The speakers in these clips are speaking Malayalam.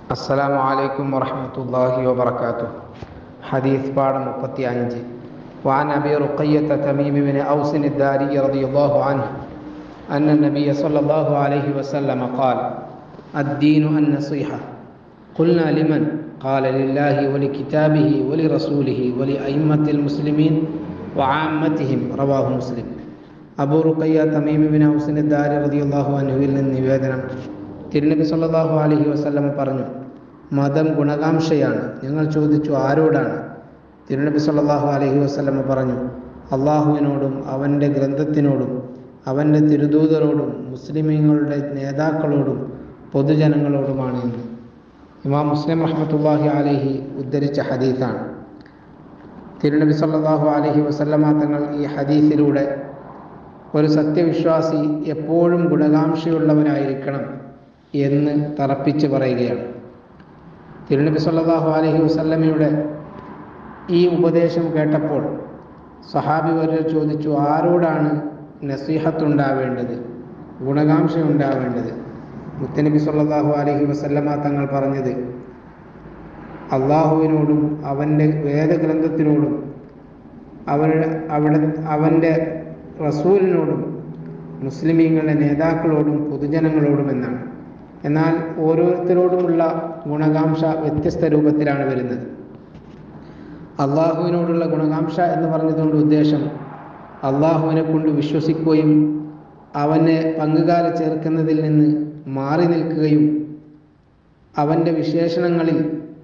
السلام عليكم ورحمة الله وبركاته حديث بعد مقتي أنجي وعن أبي رقية تميم بن أوس الداري رضي الله عنه أن النبي صلى الله عليه وسلم قال الدين النصيحة قلنا لمن قال لله ولكتابه ولرسوله ولأئمة المسلمين وعامتهم رواه مسلم അബൂ റുഖയ്യ തമീം ബിൻ ഹൗസിന് ദാരി റളിയല്ലാഹു അൻഹുവിൽ നിന്ന് നിവേദനം തിരുനബി സല്ലല്ലാഹു അലൈഹി വസല്ലം പറഞ്ഞു മതം ഗുണകാംക്ഷയാണ് ഞങ്ങൾ ചോദിച്ചു ആരോടാണ് തിരുനബി സല്ലല്ലാഹു അലൈഹി വസല്ലം പറഞ്ഞു അള്ളാഹുവിനോടും അവൻ്റെ ഗ്രന്ഥത്തിനോടും അവൻ്റെ തിരുദൂതരോടും മുസ്ലിമീങ്ങളുടെ നേതാക്കളോടും പൊതുജനങ്ങളോടുമാണ് എന്ന് ഇമാം മുസ്ലിം റഹ്മത്തുള്ളാഹി അലൈഹി ഉദ്ധരിച്ച ഹദീസാണ് തിരുനബി സല്ലല്ലാഹു അലൈഹി വസല്ലമ തങ്ങൾ ഈ ഹദീസിലൂടെ ഒരു സത്യവിശ്വാസി എപ്പോഴും ഗുണകാംക്ഷയുള്ളവനായിരിക്കണം എന്ന് തറപ്പിച്ച് പറയുകയാണ് തിരുനബി സല്ലല്ലാഹു അലൈഹി വസല്ലമയുടെ ഈ ഉപദേശം കേട്ടപ്പോൾ സഹാബി വരെ ചോദിച്ചു ആരോടാണ് നസീഹത്തുണ്ടാവേണ്ടത് ഗുണകാംക്ഷ ഉണ്ടാവേണ്ടത് മുത്തനബി സല്ലല്ലാഹു അലൈഹി വസല്ലമ തങ്ങൾ പറഞ്ഞത് അള്ളാഹുവിനോടും അവൻ്റെ വേദഗ്രന്ഥത്തിനോടും അവരുടെ അവിടെ അവൻ്റെ റസൂലിനോടും മുസ്ലിമീങ്ങളുടെ നേതാക്കളോടും പൊതുജനങ്ങളോടും എന്നാണ് എന്നാൽ ഓരോരുത്തരോടുമുള്ള ഗുണകാംക്ഷ വ്യത്യസ്ത രൂപത്തിലാണ് വരുന്നത് അള്ളാഹുവിനോടുള്ള ഗുണകാംക്ഷ എന്ന് പറഞ്ഞതുകൊണ്ട് ഉദ്ദേശം അള്ളാഹുവിനെ കൊണ്ട് വിശ്വസിക്കുകയും അവനെ പങ്കുകാരെ ചേർക്കുന്നതിൽ നിന്ന് മാറി നിൽക്കുകയും അവൻ്റെ വിശേഷണങ്ങളിൽ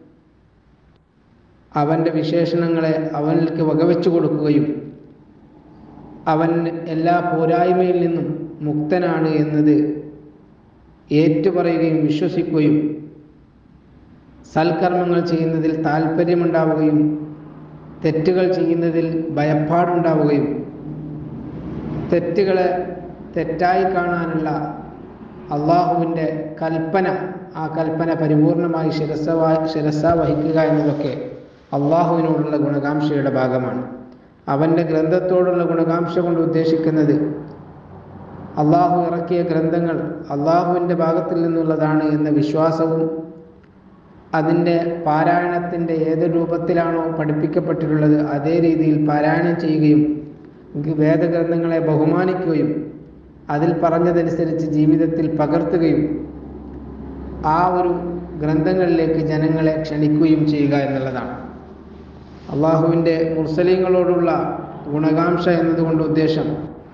അവൻ്റെ വിശേഷണങ്ങളെ അവനിക്ക് വകവെച്ചു കൊടുക്കുകയും അവൻ എല്ലാ പോരായ്മയിൽ നിന്നും മുക്തനാണ് എന്നത് ഏറ്റുപറയുകയും വിശ്വസിക്കുകയും സൽക്കർമ്മങ്ങൾ ചെയ്യുന്നതിൽ താല്പര്യമുണ്ടാവുകയും തെറ്റുകൾ ചെയ്യുന്നതിൽ ഭയപ്പാടുണ്ടാവുകയും തെറ്റുകളെ തെറ്റായി കാണാനുള്ള അള്ളാഹുവിൻ്റെ കൽപ്പന ആ കൽപ്പന പരിപൂർണമായി ശിരസ ശിരസ വഹിക്കുക എന്നതൊക്കെ അള്ളാഹുവിനോടുള്ള ഗുണകാംക്ഷയുടെ ഭാഗമാണ് അവൻ്റെ ഗ്രന്ഥത്തോടുള്ള ഗുണകാംക്ഷ കൊണ്ട് ഉദ്ദേശിക്കുന്നത് അള്ളാഹു ഇറക്കിയ ഗ്രന്ഥങ്ങൾ അള്ളാഹുവിൻ്റെ ഭാഗത്തിൽ നിന്നുള്ളതാണ് എന്ന വിശ്വാസവും അതിൻ്റെ പാരായണത്തിൻ്റെ ഏത് രൂപത്തിലാണോ പഠിപ്പിക്കപ്പെട്ടിട്ടുള്ളത് അതേ രീതിയിൽ പാരായണം ചെയ്യുകയും വേദഗ്രന്ഥങ്ങളെ ബഹുമാനിക്കുകയും അതിൽ പറഞ്ഞതനുസരിച്ച് ജീവിതത്തിൽ പകർത്തുകയും ആ ഒരു ഗ്രന്ഥങ്ങളിലേക്ക് ജനങ്ങളെ ക്ഷണിക്കുകയും ചെയ്യുക എന്നുള്ളതാണ് അള്ളാഹുവിൻ്റെ മുർസലീങ്ങളോടുള്ള ഗുണകാംക്ഷ എന്നതുകൊണ്ട് ഉദ്ദേശം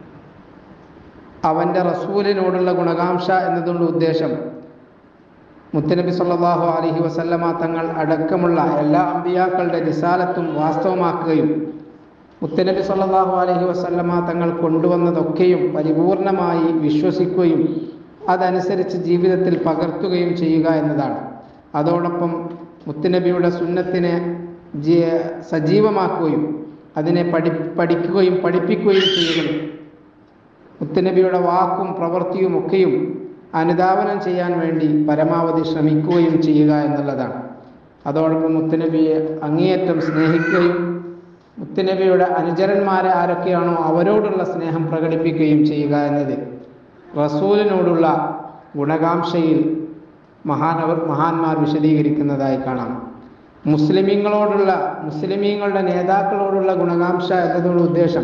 അവൻ്റെ റസൂലിനോടുള്ള ഗുണകാംക്ഷ എന്നതുകൊണ്ട് ഉദ്ദേശം മുത്തനബി സല്ലാഹു അലഹി വസല്ലമ തങ്ങൾ അടക്കമുള്ള എല്ലാ അമ്പിയാക്കളുടെ നിസാലത്തും വാസ്തവമാക്കുകയും മുത്തനബി സല്ലാഹു അലഹി വസല്ലമ തങ്ങൾ കൊണ്ടുവന്നതൊക്കെയും പരിപൂർണമായി വിശ്വസിക്കുകയും അതനുസരിച്ച് ജീവിതത്തിൽ പകർത്തുകയും ചെയ്യുക എന്നതാണ് അതോടൊപ്പം മുത്തനബിയുടെ സുന്നത്തിനെ സജീവമാക്കുകയും അതിനെ പഠി പഠിക്കുകയും പഠിപ്പിക്കുകയും ചെയ്യുകയും മുത്തനബിയുടെ വാക്കും പ്രവൃത്തിയും ഒക്കെയും അനുധാവനം ചെയ്യാൻ വേണ്ടി പരമാവധി ശ്രമിക്കുകയും ചെയ്യുക എന്നുള്ളതാണ് അതോടൊപ്പം മുത്തനബിയെ അങ്ങേയറ്റം സ്നേഹിക്കുകയും മുത്തനബിയുടെ അനുചരന്മാരെ ആരൊക്കെയാണോ അവരോടുള്ള സ്നേഹം പ്രകടിപ്പിക്കുകയും ചെയ്യുക എന്നത് റസൂലിനോടുള്ള ഗുണകാംക്ഷയിൽ മഹാനവർ മഹാന്മാർ വിശദീകരിക്കുന്നതായി കാണാം മുസ്ലിമീങ്ങളോടുള്ള മുസ്ലിമീങ്ങളുടെ നേതാക്കളോടുള്ള ഗുണകാംക്ഷ എന്നതുള്ള ഉദ്ദേശം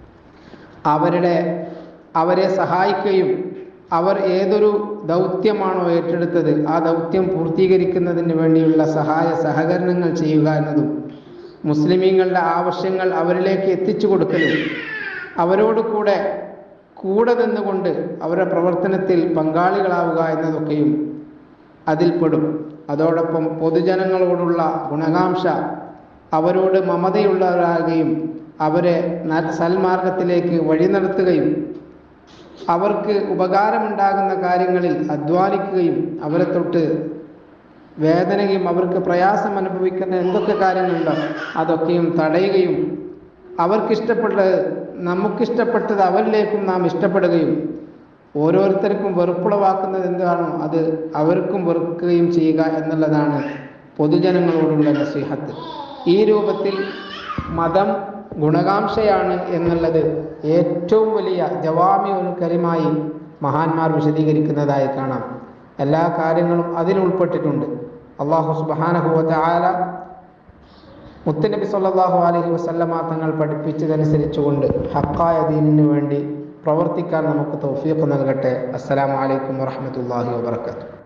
അവരുടെ അവരെ സഹായിക്കുകയും അവർ ഏതൊരു ദൗത്യമാണോ ഏറ്റെടുത്തത് ആ ദൗത്യം പൂർത്തീകരിക്കുന്നതിന് വേണ്ടിയുള്ള സഹായ സഹകരണങ്ങൾ ചെയ്യുക എന്നതും മുസ്ലിമീങ്ങളുടെ ആവശ്യങ്ങൾ അവരിലേക്ക് എത്തിച്ചു കൊടുക്കലും അവരോട് കൂടെ കൂടെ നിന്നുകൊണ്ട് അവരുടെ പ്രവർത്തനത്തിൽ പങ്കാളികളാവുക എന്നതൊക്കെയും അതിൽപ്പെടും അതോടൊപ്പം പൊതുജനങ്ങളോടുള്ള ഗുണകാംക്ഷ അവരോട് മമതയുള്ളവരാകുകയും അവരെ സൽമാർഗത്തിലേക്ക് വഴി നടത്തുകയും അവർക്ക് ഉപകാരമുണ്ടാകുന്ന കാര്യങ്ങളിൽ അധ്വാനിക്കുകയും അവരെ തൊട്ട് വേദനയും അവർക്ക് പ്രയാസം അനുഭവിക്കുന്ന എന്തൊക്കെ കാര്യങ്ങളുണ്ടോ അതൊക്കെയും തടയുകയും അവർക്കിഷ്ടപ്പെട്ടത് നമുക്കിഷ്ടപ്പെട്ടത് അവരിലേക്കും നാം ഇഷ്ടപ്പെടുകയും ഓരോരുത്തർക്കും വെറുപ്പുളവാക്കുന്നത് എന്താണോ അത് അവർക്കും വെറുക്കുകയും ചെയ്യുക എന്നുള്ളതാണ് പൊതുജനങ്ങളോടുള്ള നസീഹത്ത് ഈ രൂപത്തിൽ മതം ഗുണകാംക്ഷയാണ് എന്നുള്ളത് ഏറ്റവും വലിയ ജവാമി ഉൽ കരിമായി മഹാന്മാർ വിശദീകരിക്കുന്നതായി കാണാം എല്ലാ കാര്യങ്ങളും അതിൽ ഉൾപ്പെട്ടിട്ടുണ്ട് അള്ളാഹു സുബാനഹുവ ആല മുത്തനബി സല്ലാഹു അലഹി വസല്ലമ തങ്ങൾ പഠിപ്പിച്ചതനുസരിച്ചുകൊണ്ട് ഹക്കായ ദീനിനു വേണ്ടി പ്രവർത്തിക്കാൻ നമുക്ക് തൗഫീഖ് നൽകട്ടെ അസ്സലാമു അലൈക്കും വറഹമത്തല്ലാഹി വാബർക്കാത്തു